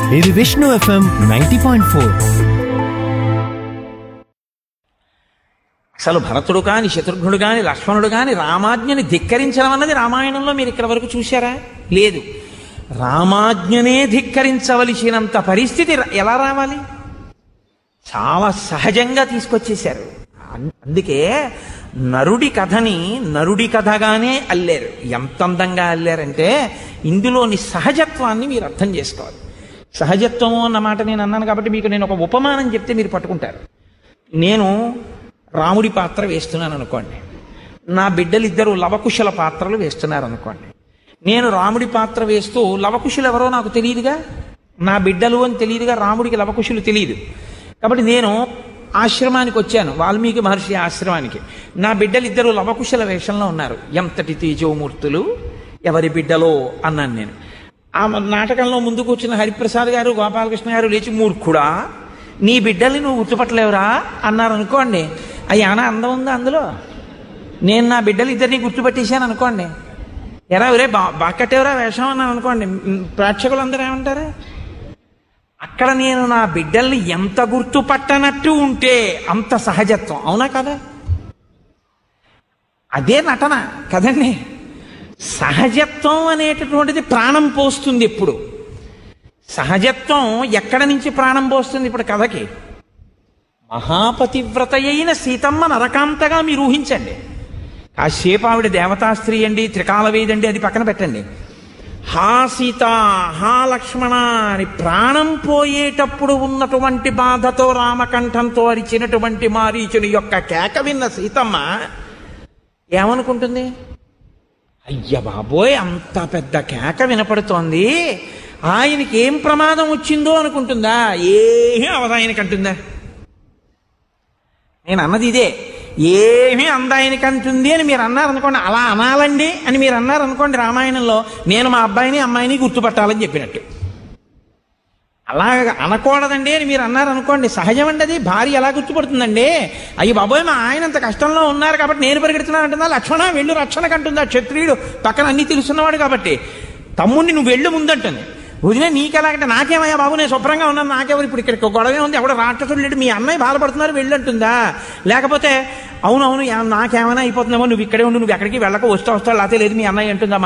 ఇది Vishnu FM ninety point four అసలు భరతుడు కాని శత్రుఘ్నుడు కాని లక్ష్మణుడు కాని రామాజ్ఞని ధిక్కరించడం అన్నది రామాయణంలో మీరు ఇక్కడ వరకు చూశారా లేదు రామాజ్ఞనే ధిక్కరించవలసినంత పరిస్థితి ర- ఎలా రావాలి చాలా సహజంగా తీసుకొచ్చేశారు అన్- అందుకే నరుడి కథని నరుడి కథగానే అల్లారు ఎంత అందంగా అల్లారంటే ఇందులోని సహజత్వాన్ని మీరు అర్థం చేసుకోవాలి సహజత్వము అన్న మాట నేను అన్నాను కాబట్టి మీకు నేను ఒక ఉపమానం చెప్తే మీరు పట్టుకుంటారు నేను రాముడి పాత్ర వేస్తున్నాను అనుకోండి నా బిడ్డలు ఇద్దరు లవకుశల పాత్రలు వేస్తున్నారు అనుకోండి నేను రాముడి పాత్ర వేస్తూ లవకుశులు ఎవరో నాకు తెలియదుగా నా బిడ్డలు అని తెలియదుగా రాముడికి లవకుశులు తెలియదు కాబట్టి నేను ఆశ్రమానికి వచ్చాను వాల్మీకి మహర్షి ఆశ్రమానికి నా బిడ్డలు ఇద్దరు లవకుశల వేషంలో ఉన్నారు ఎంతటి తేజోమూర్తులు ఎవరి బిడ్డలో అన్నాను నేను ఆ నాటకంలో ముందుకు వచ్చిన హరిప్రసాద్ గారు గోపాలకృష్ణ గారు లేచి మూర్ఖుడా నీ బిడ్డల్ని నువ్వు గుర్తుపట్టలేవురా అన్నారు అనుకోండి అయ్యి ఆనా అందం ఉందా అందులో నేను నా బిడ్డలు ఇద్దరిని గుర్తుపట్టేశాను అనుకోండి ఎరా ఒరే బా బాకట్టేవరా వేషం అన్నాను అనుకోండి మ్, ప్రేక్షకులందరూ ఏమంటారు అక్కడ నేను నా బిడ్డల్ని ఎంత గుర్తుపట్టనట్టు ఉంటే అంత సహజత్వం అవునా కదా అదే నటన కదండి సహజత్వం అనేటటువంటిది ప్రాణం పోస్తుంది ఎప్పుడు సహజత్వం ఎక్కడ నుంచి ప్రాణం పోస్తుంది ఇప్పుడు కథకి మహాపతివ్రత అయిన సీతమ్మ నరకాంతగా మీరు ఊహించండి కాసేపు ఆవిడ దేవతా స్త్రీ అండి త్రికాల వేదండి అది పక్కన పెట్టండి హా సీత హా లక్ష్మణ అని ప్రాణం పోయేటప్పుడు ఉన్నటువంటి బాధతో రామకంఠంతో అరిచినటువంటి మారీచుని యొక్క కేక విన్న సీతమ్మ ఏమనుకుంటుంది అయ్య బాబోయ్ అంత పెద్ద కేక వినపడుతోంది ఆయనకి ఏం ప్రమాదం వచ్చిందో అనుకుంటుందా ఏమీ అవదు ఆయనకంటుందా నేను అన్నది ఇదే ఏమీ అందాయనికంటుంది అని మీరు అన్నారు అనుకోండి అలా అనాలండి అని మీరు అన్నారు అనుకోండి రామాయణంలో నేను మా అబ్బాయిని అమ్మాయిని గుర్తుపట్టాలని చెప్పినట్టు అలా అనకూడదండి అని మీరు అన్నారు అనుకోండి సహజమండి అది భార్య ఎలా గుర్తుపడుతుందండి అయ్యి బాబోయ్ మా ఆయన అంత కష్టంలో ఉన్నారు కాబట్టి నేను పరిగెడుతున్నాను అంటుందా లక్ష్మణ వెళ్ళు రక్షణకు అంటుందా క్షత్రియుడు పక్కన అన్ని తెలుసున్నవాడు కాబట్టి తమ్ముడిని నువ్వు వెళ్ళు ముందంటుంది వదిలే నీకెలాగంటే నాకేమయ్యా బాబు నేను శుభ్రంగా ఉన్నాను నాకెవరు ఇప్పుడు ఇక్కడ గొడవే ఉంది ఎవడో రాక్షసుడు లేడు మీ అన్నయ్య బాధపడుతున్నారు వెళ్ళంటుందా లేకపోతే అవునవును యా- నాకేమైనా అయిపోతుందేమో నువ్వు ఇక్కడే ఉండు నువ్వు ఎక్కడికి వెళ్ళక వస్తా వస్తా లేకపోతే లేదు మీ అన్నయ్య అంటుందా